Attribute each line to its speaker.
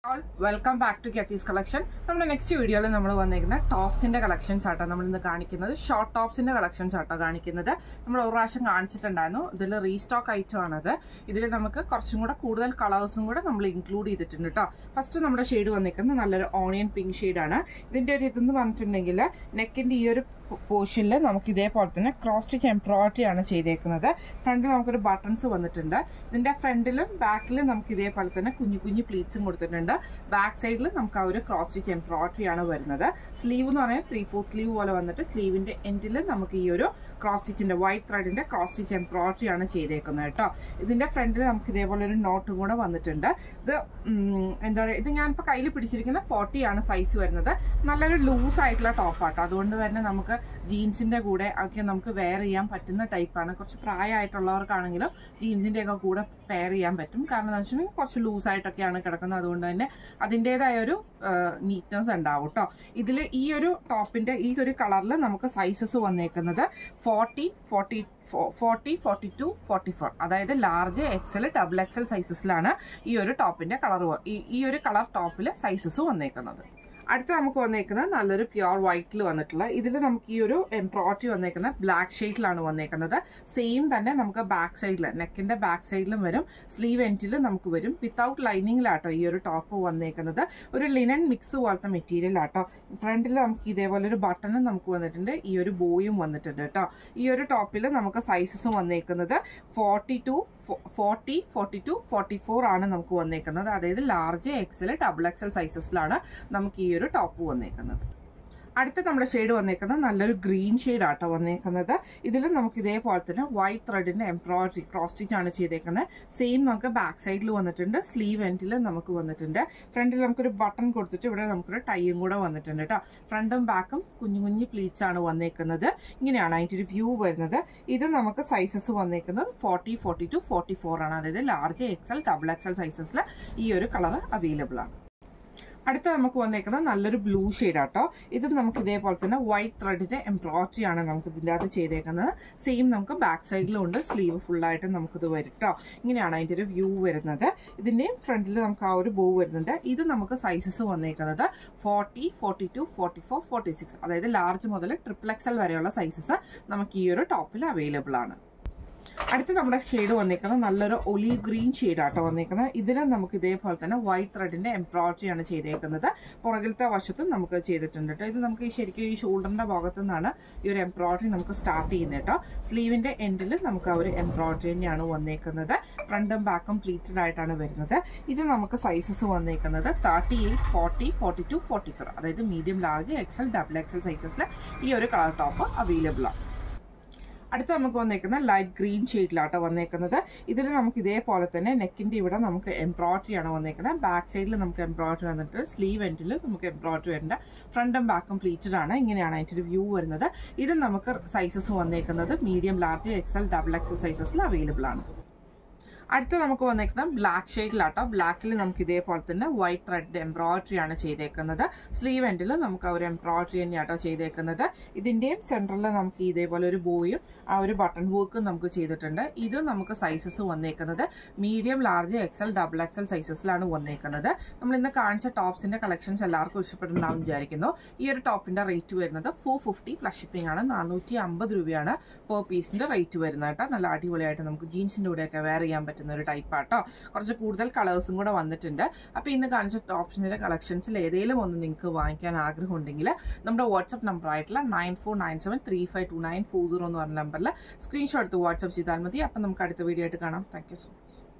Speaker 1: welcome back to കെത്തീസ് collection നമ്മുടെ next വീഡിയോയിൽ നമ്മൾ വന്നിരിക്കുന്ന ടോപ്സിന്റെ കളക്ഷൻസ് ആട്ടോ നമ്മൾ ഇന്ന് കാണിക്കുന്നത് ഷോർട്ട് ടോപ്സിന്റെ കളക്ഷൻസ് ആട്ടോ കാണിക്കുന്നത് നമ്മൾ ഒരു പ്രാവശ്യം കാണിച്ചിട്ടുണ്ടായിരുന്നു ഇതിൽ റീസ്റ്റോക്ക് ഐറ്റം ആണത് ഇതിൽ നമുക്ക് കുറച്ചും കൂടെ കൂടുതൽ കളേഴ്സും കൂടെ നമ്മൾ ഇൻക്ലൂഡ് ചെയ്തിട്ടുണ്ട് കേട്ടോ ഫസ്റ്റ് നമ്മുടെ ഷെയ്ഡ് വന്നിരിക്കുന്നത് നല്ലൊരു ഓണിയൻ പിങ്ക് ഷെയ്ഡാണ് ഇതിന്റെ ഒരു ഇതെന്ന് പറഞ്ഞിട്ടുണ്ടെങ്കിൽ നെക്കിന്റെ ഈ ഒരു പോർഷനിൽ നമുക്ക് ഇതേപോലെ തന്നെ ക്രോസ് സ്റ്റിച്ച് എംബ്രോയിഡറി ആണ് ചെയ്തേക്കുന്നത് ഫ്രണ്ടിൽ നമുക്കൊരു ബട്ടൺസ് വന്നിട്ടുണ്ട് ഇതിന്റെ ഫ്രണ്ടിലും ബാക്കിലും നമുക്ക് ഇതേപോലെ തന്നെ കുഞ്ഞു കുഞ്ഞു പ്ലീറ്റ്സും കൊടുത്തിട്ടുണ്ട് ബാക്ക് സൈഡിൽ നമുക്ക് ആ ഒരു ക്രോസ് സ്റ്റിച്ച് എംബ്രോയിഡറി ആണ് വരുന്നത് സ്ലീവ് എന്ന് പറയുന്നത് ത്രീ ഫോർത്ത് സ്ലീവ് പോലെ വന്നിട്ട് സ്ലീവിന്റെ എൻഡിൽ നമുക്ക് ഈ ഒരു ക്രോസ് സ്റ്റിച്ചിന്റെ വൈറ്റ് ത്രെഡിന്റെ ക്രോസ് സ്റ്റിച്ച് എംബ്രോയിഡറി ആണ് ചെയ്തേക്കുന്നത് കേട്ടോ ഇതിന്റെ ഫ്രണ്ടിൽ നമുക്ക് ഇതേപോലെ ഒരു നോട്ടും കൂടെ വന്നിട്ടുണ്ട് ഇത് ഉം, എന്താ പറയുക ഇത് ഞാനിപ്പോൾ കയ്യിൽ പിടിച്ചിരിക്കുന്ന ഫോർട്ടി ആണ് സൈസ് വരുന്നത് നല്ലൊരു ലൂസ് ആയിട്ടുള്ള ടോപ്പാട്ടോ അതുകൊണ്ട് തന്നെ നമുക്ക് ജീൻസിന്റെ കൂടെ ഒക്കെ നമുക്ക് വെയർ ചെയ്യാൻ പറ്റുന്ന ടൈപ്പാണ് കുറച്ച് പ്രായമായിട്ടുള്ളവർക്കാണെങ്കിലും ജീൻസിന്റെ ഒക്കെ കൂടെ പെയർ ചെയ്യാൻ പറ്റും കാരണം എന്താ വെച്ചിട്ടുണ്ടെങ്കിൽ കുറച്ച് ലൂസ് ആയിട്ടൊക്കെയാണ് കിടക്കുന്നത് അതുകൊണ്ട് തന്നെ അതിൻ്റെതായ ഒരു നീറ്റ്നെസ് ഉണ്ടാവും കേട്ടോ ഇതിൽ ഈ ഒരു ടോപ്പിന്റെ ഈ ഒരു കളറിൽ നമുക്ക് സൈസസ് വന്നേക്കുന്നത് forty forty forty forty two forty four അതായത് ലാർജ് എക്സൽ ഡബിൾ എക്സൽ സൈസസിലാണ് ഈ ഒരു ടോപ്പിന്റെ കളർ ഈ ഒരു കളർ ടോപ്പിൽ സൈസസ് വന്നേക്കുന്നത് അടുത്ത നമുക്ക് വന്നേക്കുന്നത് നല്ലൊരു പ്യുർ വൈറ്റിൽ വന്നിട്ടുള്ള ഇതിൽ നമുക്ക് ഈ ഒരു എംബ്രോയിഡറി വന്നേക്കുന്നത് ബ്ലാക്ക് ഷെയ്ഡിലാണ് വന്നേക്കുന്നത് സെയിം തന്നെ നമുക്ക് ബാക്ക് സൈഡിൽ നെക്കിന്റെ ബാക്ക് സൈഡിലും വരും സ്ലീവ് എൻഡിൽ നമുക്ക് വരും വിത്തൗട്ട് ലൈനിങ്ങിലാട്ടോ ഈ ഒരു ടോപ്പ് വന്നേക്കുന്നത് ഒരു ലിനൻ മിക്സ് പോലത്തെ മെറ്റീരിയൽ ആട്ടോ ഫ്രണ്ടിൽ നമുക്ക് ഇതേപോലെ ഒരു ബട്ടണും നമുക്ക് വന്നിട്ടുണ്ട് ഈ ഒരു ബോയും വന്നിട്ടുണ്ട് കേട്ടോ ഈ ഒരു ടോപ്പിൽ നമുക്ക് സൈസസ് വന്നേക്കുന്നത് forty two forty forty two forty four ആണ് നമുക്ക് വന്നേക്കുന്നത് അതായത് ലാർജ് എക്സൽ ഡബിൾ എക്സൽ സൈസസിലാണ് നമുക്ക് ഈ ഒരു ടോപ്പ് വന്നേക്കുന്നത് അടുത്ത നമ്മുടെ ഷെയ്ഡ് വന്നേക്കുന്നത് നല്ലൊരു ഗ്രീൻ ഷെയ്ഡ് ആട്ടോ വന്നേക്കുന്നത് ഇതിൽ നമുക്ക് ഇതേപോലെ തന്നെ വൈറ്റ് ത്രെഡിന്റെ എംബ്രോയിഡറി ക്രോസ് സ്റ്റിച്ച് ആണ് ചെയ്തേക്കുന്നത് സെയിം നമുക്ക് ബാക്ക് സൈഡിൽ വന്നിട്ടുണ്ട് സ്ലീവ് എൻഡിൽ നമുക്ക് വന്നിട്ടുണ്ട് ഫ്രണ്ടിൽ നമുക്കൊരു ബട്ടൺ കൊടുത്തിട്ട് ഇവിടെ നമുക്കൊരു ടൈയും കൂടെ വന്നിട്ടുണ്ട് കേട്ടോ ഫ്രണ്ടും ബാക്കും കുഞ്ഞു കുഞ്ഞു പ്ലീറ്റ്സ് ആണ് വന്നേക്കുന്നത് ഇങ്ങനെയാണ് അതിൻ്റെ ഒരു വ്യൂ വരുന്നത് ഇത് നമുക്ക് സൈസസ് വന്നേക്കുന്നത് forty forty two forty four ആണ് അതായത് ലാർജ് എക്സൽ ഡബിൾ എക്സൽ സൈസസിൽ ഈ ഒരു കളർ അവൈലബിൾ ആണ് അടുത്ത നമുക്ക് വന്നേക്കുന്നത് നല്ലൊരു ബ്ലൂ ഷെയ്ഡ് ആട്ടോ ഇത് നമുക്ക് ഇതേപോലെ തന്നെ വൈറ്റ് ത്രെഡിന്റെ എംബ്രോയിഡറി ആണ് നമുക്ക് ഇതിൻ്റെ അകത്ത് ചെയ്തേക്കുന്നത് സെയിം നമുക്ക് ബാക്ക് സൈഡിലും ഉണ്ട് സ്ലീവ് ഫുള്ളായിട്ട് നമുക്കിത് വരും കേട്ടോ ഇങ്ങനെയാണ് അതിൻ്റെ ഒരു വ്യൂ വരുന്നത് ഇതിൻ്റെയും ഫ്രണ്ടിൽ നമുക്ക് ആ ഒരു ബോ വരുന്നുണ്ട് ഇത് നമുക്ക് സൈസസ് വന്നേക്കുന്നത് forty forty two forty four forty six അതായത് ലാർജ് മുതൽ ട്രിപ്പിൾ എക്സൽ വരെയുള്ള സൈസസ് നമുക്ക് ഈ ഒരു ടോപ്പിൽ അവൈലബിൾ ആണ് അടുത്ത നമ്മുടെ ഷെയ്ഡ് വന്നേക്കുന്നത് നല്ലൊരു ഒലി ഗ്രീൻ ഷെയ്ഡ് ആട്ടോ വന്നേക്കുന്നത് ഇതിൽ നമുക്ക് ഇതേപോലെ തന്നെ വൈറ്റ് ത്രെഡിന്റെ എംബ്രോയിഡറി ആണ് ചെയ്തേക്കുന്നത് പുറകിലത്തെ വശത്തും നമുക്ക് ചെയ്തിട്ടുണ്ട് കേട്ടോ ഇത് നമുക്ക് ഈ ശരിക്കും ഈ ഷോൾഡറിന്റെ ഭാഗത്തു നിന്നാണ് ഈ ഒരു എംബ്രോയിഡറി നമുക്ക് സ്റ്റാർട്ട് ചെയ്യുന്നത് കേട്ടോ സ്ലീവിന്റെ എൻഡിൽ നമുക്ക് ആ ഒരു എംബ്രോയിഡറി തന്നെയാണ് വന്നേക്കുന്നത് ഫ്രണ്ടും ബാക്കും പ്ലീറ്റഡ് ആയിട്ടാണ് വരുന്നത് ഇത് നമുക്ക് സൈസസ് വന്നേക്കുന്നത് thirty eight forty forty two forty four അതായത് medium large Excel double Excel സൈസസിൽ ഈ ഒരു കളർ ടോപ്പ് അവൈലബിൾ ആണ് അടുത്ത നമുക്ക് വന്നേക്കുന്ന ലൈറ്റ് ഗ്രീൻ ഷെയ്ഡിലാട്ടോ വന്നേക്കുന്നത് ഇതിൽ നമുക്ക് ഇതേപോലെ തന്നെ നെക്കിന്റെ ഇവിടെ നമുക്ക് എംബ്രോയിഡറി ആണ് വന്നേക്കുന്നത് ബാക്ക് സൈഡിൽ നമുക്ക് എംബ്രോയിഡറി വന്നിട്ട് സ്ലീവ് എൻഡിൽ നമുക്ക് എംബ്രോയിഡറി വരുന്നുണ്ട് ഫ്രണ്ടും ബാക്കും പ്ലീറ്റഡ് ആണ് ഇങ്ങനെയാണ് അതിൻ്റെ ഒരു വ്യൂ വരുന്നത് ഇത് നമുക്ക് സൈസസ് വന്നേക്കുന്നത് medium large Excel double Excel സൈസസിൽ അവൈലബിൾ ആണ് അടുത്ത നമുക്ക് വന്നേക്കുന്നത് ബ്ലാക്ക് ഷെയ്ഡിലാട്ടോ ബ്ലാക്കിൽ നമുക്ക് ഇതേപോലെ തന്നെ വൈറ്റ് ത്രെഡ് എംബ്രോയിഡറി ആണ് ചെയ്തേക്കുന്നത് സ്ലീവ് എൻഡിൽ നമുക്ക് ആ ഒരു എംബ്രോയിഡറി തന്നെയാട്ടോ ചെയ്തേക്കുന്നത് ഇതിന്റെയും സെൻറ്ററിൽ നമുക്ക് ഇതേപോലെ ഒരു ബോയും ആ ഒരു ബട്ടൺ വർക്കും നമുക്ക് ചെയ്തിട്ടുണ്ട് ഇത് നമുക്ക് സൈസസ് വന്നേക്കുന്നത് medium large Excel double Excel സൈസസിലാണ് വന്നേക്കുന്നത് നമ്മൾ ഇന്ന് കാണിച്ച ടോപ്സിന്റെ കളക്ഷൻസ് എല്ലാവർക്കും ഇഷ്ടപ്പെടുന്നുണ്ടാവും വിചാരിക്കുന്നു ഈ ഒരു ടോപ്പിന്റെ റേറ്റ് വരുന്നത് ഫോർ ഫിഫ്റ്റി പ്ലസ് ഷിപ്പിംഗ് ആണ് നാനൂറ്റി അമ്പത് രൂപയാണ് പെർ പീസിന്റെ റേറ്റ് വരുന്നത് കേട്ടോ നല്ല അടിപൊളിയായിട്ട് നമുക്ക് ജീൻസിന്റെ കൂടെയൊക്കെ വെയർ ചെയ്യാൻ പറ്റുന്ന ഒരു ടൈപ്പാട്ടോ കുറച്ച് കൂടുതൽ കളേഴ്സും കൂടെ വന്നിട്ടുണ്ട് അപ്പോൾ ഇന്ന് കാണിച്ച ടോപ്സിന്റെ കളക്ഷൻസിൽ ഏതെങ്കിലും ഒന്ന് നിങ്ങൾക്ക് വാങ്ങിക്കാൻ ആഗ്രഹം ഉണ്ടെങ്കിൽ നമ്മുടെ വാട്സ്ആപ്പ് നമ്പർ ആയിട്ടുള്ള nine four nine seven three five two nine four zero എന്ന് പറഞ്ഞ നമ്പറിൽ സ്ക്രീൻഷോട്ട് എടുത്ത് വാട്സ്ആപ്പ് ചെയ്താൽ മതി അപ്പം നമുക്ക് അടുത്ത വീഡിയോ ആയിട്ട് കാണാം താങ്ക് യു സോ മച്ച്